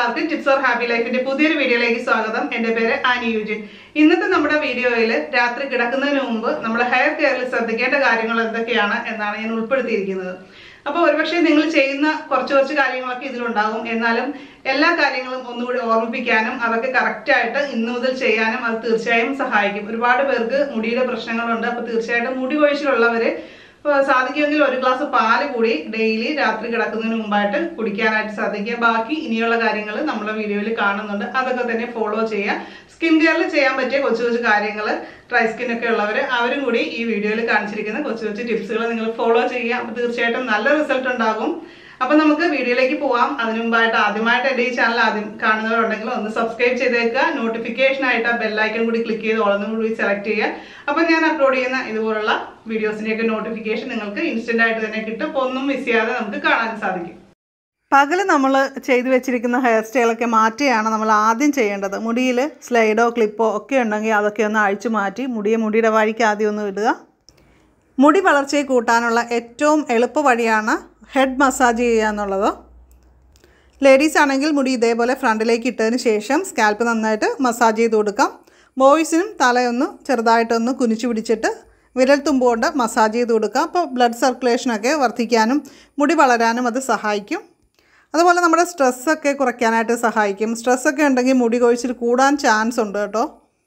എല്ലാവർക്കും tips or happy ലൈഫിന്റെ പുതിയൊരു വീഡിയോയിലേക്ക് സ്വാഗതം എന്റെ പേര് ആനി യുജിൻ ഇന്നത്തെ നമ്മുടെ വീഡിയോയിൽ രാത്രി കിടക്കുന്നതിന് മുമ്പ് നമ്മുടെ ഹെയർ കെയറിൽ ശ്രദ്ധിക്കേണ്ട കാര്യങ്ങൾ എന്തൊക്കെയാണ് എന്നാണ് ഞാൻ ഉൾപ്പെടുത്തിയിരിക്കുന്നത് അപ്പോൾ ഒരുപക്ഷെ നിങ്ങൾ ചെയ്യുന്ന കുറച്ച് കുറച്ച് കാര്യങ്ങളൊക്കെ ഇതിലുണ്ടാകും എന്നാലും എല്ലാ കാര്യങ്ങളും ഒന്നുകൂടി ഓർമ്മിപ്പിക്കാനും അതൊക്കെ കറക്റ്റ് ആയിട്ട് ഇന്നു മുതൽ ചെയ്യാനും അത് തീർച്ചയായും സഹായിക്കും ഒരുപാട് പേർക്ക് മുടിയുടെ പ്രശ്നങ്ങളുണ്ട് അപ്പോൾ തീർച്ചയായിട്ടും മുടി കൊഴിച്ചിലുള്ളവര് ഇപ്പൊ സാധിക്കുമെങ്കിൽ ഒരു ഗ്ലാസ് പാല് കൂടി ഡെയിലി രാത്രി കിടക്കുന്നതിന് മുമ്പായിട്ട് കുടിക്കാനായിട്ട് സാധിക്കുക ബാക്കി ഇനിയുള്ള കാര്യങ്ങൾ നമ്മളെ വീഡിയോയിൽ കാണുന്നുണ്ട് അതൊക്കെ തന്നെ ഫോളോ ചെയ്യുക സ്കിൻ കെയറിൽ ചെയ്യാൻ പറ്റിയ കൊച്ചു കൊച്ചു കാര്യങ്ങൾ ഡ്രൈ സ്കിൻ ഒക്കെ ഉള്ളവർ അവരും കൂടി ഈ വീഡിയോയിൽ കാണിച്ചിരിക്കുന്ന കൊച്ചു കൊച്ചു ടിപ്സുകൾ നിങ്ങൾ ഫോളോ ചെയ്യുക അപ്പോൾ തീർച്ചയായിട്ടും നല്ല റിസൾട്ട് ഉണ്ടാകും അപ്പൊ നമുക്ക് വീഡിയോയിലേക്ക് പോവാം അതിനു മുമ്പായിട്ട് ആദ്യമായിട്ട് എൻ്റെ ഈ ചാനൽ ആദ്യം കാണുന്നവരുണ്ടെങ്കിൽ ഒന്ന് സബ്സ്ക്രൈബ് ചെയ്തേക്കുക നോട്ടിഫിക്കേഷൻ ആയിട്ട് ആ ബെല്ലൈക്കൺ കൂടി ക്ലിക്ക് ചെയ്ത് ഓളൊന്നും കൂടി സെലക്ട് ചെയ്യുക അപ്പൊ ഞാൻ അപ്ലോഡ് ചെയ്യുന്ന ഇതുപോലുള്ള വീഡിയോസിന്റെയൊക്കെ നോട്ടിഫിക്കേഷൻ നിങ്ങൾക്ക് ഇൻസ്റ്റന്റ് ആയിട്ട് തന്നെ കിട്ടും അപ്പൊ ഒന്നും മിസ് ചെയ്യാതെ നമുക്ക് കാണാൻ സാധിക്കും പകൽ നമ്മൾ ചെയ്തു വെച്ചിരിക്കുന്ന ഹെയർ സ്റ്റൈലൊക്കെ മാറ്റിയാണ് നമ്മൾ ആദ്യം ചെയ്യേണ്ടത് മുടിയിൽ സ്ലൈഡോ ക്ലിപ്പോ ഒക്കെ ഉണ്ടെങ്കിൽ അതൊക്കെ ഒന്ന് അഴിച്ചു മാറ്റി മുടിയെ മുടിയുടെ വഴിക്ക് ആദ്യം ഒന്ന് ഇടുക മുടി വളർച്ചയെ കൂട്ടാനുള്ള ഏറ്റവും എളുപ്പ വഴിയാണ് ഹെഡ് മസാജ് ചെയ്യുക എന്നുള്ളത് ലേഡീസ് ആണെങ്കിൽ മുടി ഇതേപോലെ ഫ്രണ്ടിലേക്ക് ഇട്ടതിന് ശേഷം സ്കാൽപ്പ് നന്നായിട്ട് മസാജ് ചെയ്ത് കൊടുക്കാം ബോയ്സിനും തലയൊന്ന് ചെറുതായിട്ടൊന്ന് കുനിച്ചു പിടിച്ചിട്ട് വിരൽ തുമ്പ് കൊണ്ട് മസാജ് ചെയ്ത് കൊടുക്കാം അപ്പോൾ ബ്ലഡ് സർക്കുലേഷനൊക്കെ വർദ്ധിക്കാനും മുടി വളരാനും അത് സഹായിക്കും അതുപോലെ നമ്മുടെ സ്ട്രെസ്സൊക്കെ കുറയ്ക്കാനായിട്ട് സഹായിക്കും സ്ട്രെസ്സൊക്കെ ഉണ്ടെങ്കിൽ മുടി കൊഴിച്ചിൽ കൂടാൻ ചാൻസ് ഉണ്ട് കേട്ടോ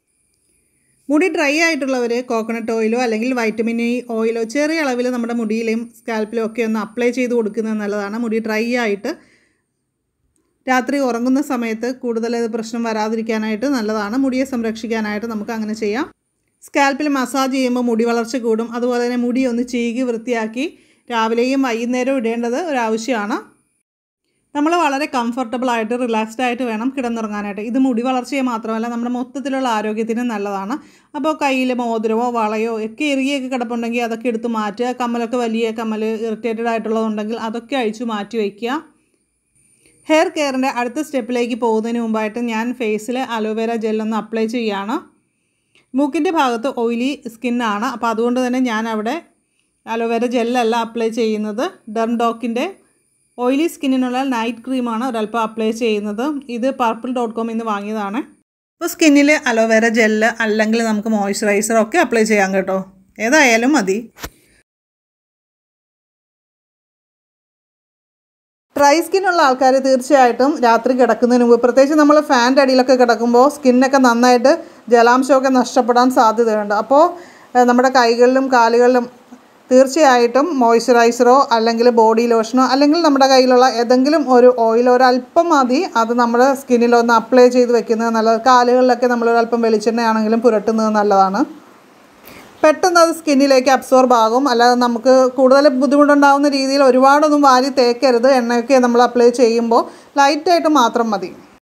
മുടി ഡ്രൈ ആയിട്ടുള്ളവർ കോക്കനട്ട് ഓയിലോ അല്ലെങ്കിൽ വൈറ്റമിൻ ഇ ഓയിലോ ചെറിയ അളവിൽ നമ്മുടെ മുടിയിലും സ്കാൽപ്പിലും ഒക്കെ ഒന്ന് അപ്ലൈ ചെയ്ത് കൊടുക്കുന്നത് നല്ലതാണ് മുടി ഡ്രൈ ആയിട്ട് രാത്രി ഉറങ്ങുന്ന സമയത്ത് കൂടുതൽ പ്രശ്നം വരാതിരിക്കാനായിട്ട് നല്ലതാണ് മുടിയെ സംരക്ഷിക്കാനായിട്ട് നമുക്ക് അങ്ങനെ ചെയ്യാം സ്കാൽപ്പിൽ മസാജ് ചെയ്യുമ്പോൾ മുടി വളർച്ച കൂടും അതുപോലെ തന്നെ മുടി ഒന്ന് ചീകി വൃത്തിയാക്കി രാവിലെയും വൈകുന്നേരവും ഇടേണ്ടത് ഒരാവശ്യമാണ് നമ്മൾ വളരെ കംഫർട്ടബിൾ ആയിട്ട് റിലാക്സ്ഡ് ആയിട്ട് വേണം കിടന്നുറങ്ങാനായിട്ട് ഇത് മുടി വളർച്ചയെ മാത്രമല്ല നമ്മുടെ മൊത്തത്തിലുള്ള ആരോഗ്യത്തിന് നല്ലതാണ് അപ്പോൾ കയ്യിൽ മോതിരമോ വളയോ ഒക്കെ ഇറുകിയൊക്കെ കിടപ്പുണ്ടെങ്കിൽ അതൊക്കെ എടുത്ത് മാറ്റുക കമ്മലൊക്കെ വലിയ കമ്മൽ ഇറിറ്റേറ്റഡ് ആയിട്ടുള്ളതുണ്ടെങ്കിൽ അതൊക്കെ അഴിച്ചു മാറ്റി വയ്ക്കുക ഹെയർ കെയറിൻ്റെ അടുത്ത സ്റ്റെപ്പിലേക്ക് പോകുന്നതിന് മുമ്പായിട്ട് ഞാൻ ഫേസിൽ അലോവേര ജെല്ലൊന്ന് അപ്ലൈ ചെയ്യുകയാണ് മൂക്കിൻ്റെ ഭാഗത്ത് ഓയിലി സ്കിന്നാണ് അപ്പോൾ അതുകൊണ്ട് തന്നെ ഞാൻ അവിടെ അലോവേര ജെല്ലല്ല അപ്ലൈ ചെയ്യുന്നത് ഡെർംഡോക്കിൻ്റെ ഓയിലി സ്കിന്നിനുള്ള നൈറ്റ് ക്രീമാണ് ഒരല്പം അപ്ലൈ ചെയ്യുന്നത് ഇത് പർപ്പിൾ ഡോട്ട് കോമിൽ നിന്ന് വാങ്ങിയതാണ് ഇപ്പോൾ സ്കിന്നിൽ അലോവേര ജെല്ല് അല്ലെങ്കിൽ നമുക്ക് മോയ്സ്ചറൈസർ ഒക്കെ അപ്ലൈ ചെയ്യാം കേട്ടോ ഏതായാലും മതി ഡ്രൈ സ്കിന്നുള്ള ആൾക്കാർ തീർച്ചയായിട്ടും രാത്രി കിടക്കുന്നതിന് മുമ്പ് പ്രത്യേകിച്ച് നമ്മൾ ഫാൻ്റെ അടിയിലൊക്കെ കിടക്കുമ്പോൾ സ്കിന്നൊക്കെ നന്നായിട്ട് ജലാംശമൊക്കെ നഷ്ടപ്പെടാൻ സാധ്യതയുണ്ട് അപ്പോൾ ഏഹ്, നമ്മുടെ കൈകളിലും കാലുകളിലും തീർച്ചയായിട്ടും മോയ്സ്ചറൈസറോ അല്ലെങ്കിൽ ബോഡി ലോഷനോ അല്ലെങ്കിൽ നമ്മുടെ കയ്യിലുള്ള ഏതെങ്കിലും ഒരു ഓയിൽ ഒരല്പം മതി അത് നമ്മുടെ സ്കിന്നിലൊന്ന് അപ്ലൈ ചെയ്ത് വെക്കുന്നത് നല്ലത് കാലുകളിലൊക്കെ നമ്മളൊരല്പം വെളിച്ചെണ്ണയാണെങ്കിലും പുരട്ടുന്നത് നല്ലതാണ് പെട്ടെന്ന് അത് സ്കിന്നിലേക്ക് അബ്സോർബ് ആകും അല്ലാതെ നമുക്ക് കൂടുതൽ ബുദ്ധിമുട്ടുണ്ടാകുന്ന രീതിയിൽ ഒരുപാടൊന്നും വാരി തേക്കരുത് എണ്ണയൊക്കെ നമ്മൾ അപ്ലൈ ചെയ്യുമ്പോൾ ലൈറ്റായിട്ട് മാത്രം മതി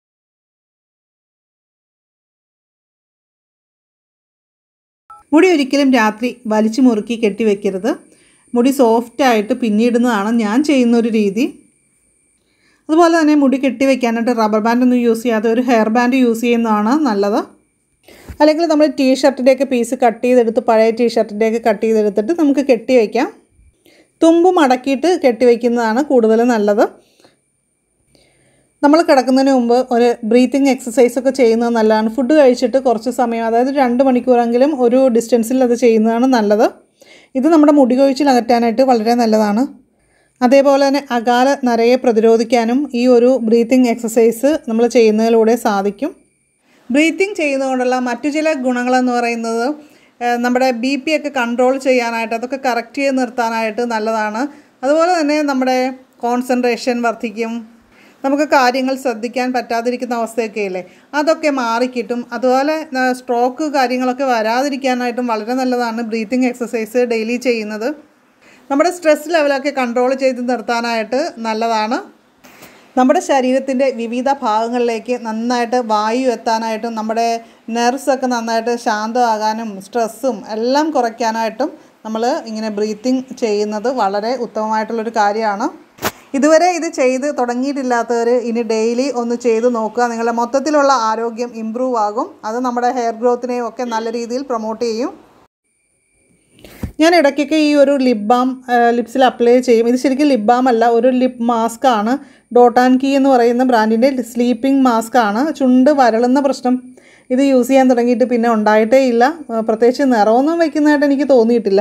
മുടി ഒരിക്കലും രാത്രി വലിച്ചു മുറുക്കി കെട്ടിവെക്കരുത് മുടി സോഫ്റ്റായിട്ട് പിന്നിടുന്നതാണ് ഞാൻ ചെയ്യുന്ന ഒരു രീതി അതുപോലെ തന്നെ മുടി കെട്ടിവെക്കാനായിട്ട് റബ്ബർ ബാൻഡ് ഒന്നും യൂസ് ചെയ്യാതെ ഒരു ഹെയർ ബാൻഡ് യൂസ് ചെയ്യുന്നതാണ് നല്ലത് അല്ലെങ്കിൽ നമ്മൾ ടീ ഷർട്ടിൻ്റെയൊക്കെ പീസ് കട്ട് ചെയ്തെടുത്ത് പഴയ ടീ ഷർട്ടിൻ്റെയൊക്കെ കട്ട് ചെയ്തെടുത്തിട്ട് നമുക്ക് കെട്ടി വയ്ക്കാം തുമ്പ് മടക്കിയിട്ട് കെട്ടി വയ്ക്കുന്നതാണ് കൂടുതൽ നല്ലത് നമ്മൾ കിടക്കുന്നതിന് മുമ്പ് ഒരു ബ്രീത്തിങ് എക്സസൈസ് ഒക്കെ ചെയ്യുന്നത് നല്ലതാണ് ഫുഡ് കഴിച്ചിട്ട് കുറച്ച് സമയം അതായത് രണ്ട് മണിക്കൂറെങ്കിലും ഒരു ഡിസ്റ്റൻസിൽ അത് ചെയ്യുന്നതാണ് നല്ലത് ഇത് നമ്മുടെ മുടി കൊഴിച്ചിൽ അകറ്റാനായിട്ട് വളരെ നല്ലതാണ് അതേപോലെ തന്നെ അകാല നരയെ പ്രതിരോധിക്കാനും ഈ ഒരു ബ്രീത്തിങ് എക്സസൈസ് നമ്മൾ ചെയ്യുന്നതിലൂടെ സാധിക്കും ബ്രീത്തിങ് ചെയ്യുന്നതുകൊണ്ടുള്ള മറ്റു ചില ഗുണങ്ങളെന്ന് പറയുന്നത് ഏഹ്, നമ്മുടെ ബി പി ഒക്കെ കൺട്രോൾ ചെയ്യാനായിട്ട് അതൊക്കെ കറക്റ്റ് ചെയ്ത് നിർത്താനായിട്ട് നല്ലതാണ് അതുപോലെ തന്നെ നമ്മുടെ കോൺസെൻട്രേഷൻ വർദ്ധിക്കും നമുക്ക് കാര്യങ്ങൾ ശ്രദ്ധിക്കാൻ പറ്റാതിരിക്കുന്ന അവസ്ഥയൊക്കെ ഇല്ലേ അതൊക്കെ മാറിക്കിട്ടും അതുപോലെ സ്ട്രോക്ക് കാര്യങ്ങളൊക്കെ വരാതിരിക്കാനായിട്ടും വളരെ നല്ലതാണ് ബ്രീത്തിങ് എക്സസൈസ് ഡെയിലി ചെയ്യുന്നത് നമ്മുടെ സ്ട്രെസ് ലെവലൊക്കെ കൺട്രോൾ ചെയ്ത് നിർത്താനായിട്ട് നല്ലതാണ് നമ്മുടെ ശരീരത്തിൻ്റെ വിവിധ ഭാഗങ്ങളിലേക്ക് നന്നായിട്ട് വായു എത്താനായിട്ടും നമ്മുടെ നെർവ്സ് ഒക്കെ നന്നായിട്ട് ശാന്തമാകാനും സ്ട്രെസ്സും എല്ലാം കുറയ്ക്കാനായിട്ടും നമ്മൾ ഇങ്ങനെ ബ്രീത്തിങ് ചെയ്യുന്നത് വളരെ ഉത്തമമായിട്ടുള്ളൊരു കാര്യമാണ് ഇതുവരെ ഇത് ചെയ്ത് തുടങ്ങിയിട്ടില്ലാത്തവർ ഇനി ഡെയിലി ഒന്ന് ചെയ്ത് നോക്കുക നിങ്ങളുടെ മൊത്തത്തിലുള്ള ആരോഗ്യം ഇമ്പ്രൂവ് ആകും അത് നമ്മുടെ ഹെയർ ഗ്രോത്തിനെയും ഒക്കെ നല്ല രീതിയിൽ പ്രൊമോട്ട് ചെയ്യും ഞാൻ ഇടയ്ക്കൊക്കെ ഈ ഒരു ലിപ് ബാം ലിപ്സിൽ അപ്ലൈ ചെയ്യും ഇത് ശരിക്കും ലിപ് ബാം അല്ല ഒരു ലിപ് മാസ്ക് ആണ് ഡോട്ട് ആൻഡ് കീ എന്ന് പറയുന്ന ബ്രാൻഡിൻ്റെ സ്ലീപ്പിംഗ് മാസ്ക് ആണ് ചുണ്ട് വരളുന്ന പ്രശ്നം ഇത് യൂസ് ചെയ്യാൻ തുടങ്ങിയിട്ട് പിന്നെ ഉണ്ടായിട്ടേ ഇല്ല ആ, പ്രത്യേകിച്ച് നിറമൊന്നും വയ്ക്കുന്നതായിട്ട് എനിക്ക് തോന്നിയിട്ടില്ല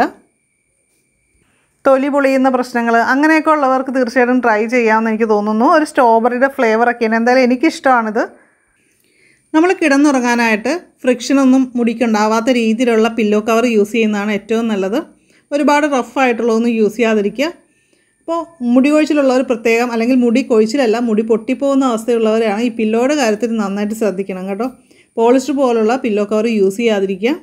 തൊലി പൊളിയുന്ന പ്രശ്നങ്ങൾ അങ്ങനെയൊക്കെ ഉള്ളവർക്ക് തീർച്ചയായിട്ടും ട്രൈ ചെയ്യാമെന്ന് എനിക്ക് തോന്നുന്നു ഒരു സ്ട്രോബെറിയുടെ ഫ്ലേവറൊക്കെയാണ് എന്തായാലും എനിക്കിഷ്ടമാണിത് നമ്മൾ കിടന്നുറങ്ങാനായിട്ട് ഫ്രിക്ഷനൊന്നും മുടിക്കുണ്ടാവാത്ത രീതിയിലുള്ള പില്ലോ കവർ യൂസ് ചെയ്യുന്നതാണ് ഏറ്റവും നല്ലത് ഒരുപാട് റഫായിട്ടുള്ളതൊന്നും യൂസ് ചെയ്യാതിരിക്കുക അപ്പോൾ മുടി കൊഴിച്ചിലുള്ളവർ പ്രത്യേകം അല്ലെങ്കിൽ മുടി കൊഴിച്ചിലല്ല മുടി പൊട്ടിപ്പോകുന്ന അവസ്ഥയുള്ളവരാണ് ഈ പില്ലോയുടെ കാര്യത്തിൽ നന്നായിട്ട് ശ്രദ്ധിക്കണം കേട്ടോ പോളിസ്റ്റർ പോലുള്ള പില്ലോ കവർ യൂസ് ചെയ്യാതിരിക്കുക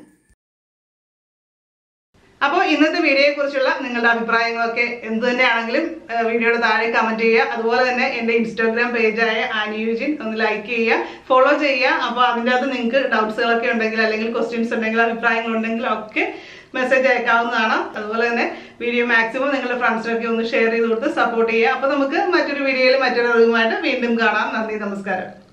അപ്പോൾ ഇന്നത്തെ വീഡിയോയെ കുറിച്ചുള്ള നിങ്ങളുടെ അഭിപ്രായങ്ങളൊക്കെ എന്ത് തന്നെയാണെങ്കിലും ഏഹ് വീഡിയോയുടെ താഴെ കമന്റ് ചെയ്യുക അതുപോലെ തന്നെ എൻ്റെ ഇൻസ്റ്റാഗ്രാം പേജായ ആനിയൂജിൻ ഒന്ന് ലൈക്ക് ചെയ്യുക ഫോളോ ചെയ്യുക അപ്പോൾ അതിൻ്റെ അകത്ത് നിങ്ങൾക്ക് ഡൗട്ട്സുകളൊക്കെ ഉണ്ടെങ്കിൽ അല്ലെങ്കിൽ ക്വസ്റ്റ്യൻസ് ഉണ്ടെങ്കിൽ അഭിപ്രായങ്ങൾ ഉണ്ടെങ്കിൽ ഒക്കെ മെസ്സേജ് അയക്കാവുന്നതാണ് അതുപോലെ തന്നെ വീഡിയോ മാക്സിമം നിങ്ങളുടെ ഫ്രണ്ട്സിനൊക്കെ ഒന്ന് ഷെയർ ചെയ്ത് കൊടുത്ത് സപ്പോർട്ട് ചെയ്യുക അപ്പോൾ നമുക്ക് മറ്റൊരു വീഡിയോയിൽ മറ്റൊരു അറിവുമായിട്ട് വീണ്ടും കാണാം നന്ദി നമസ്കാരം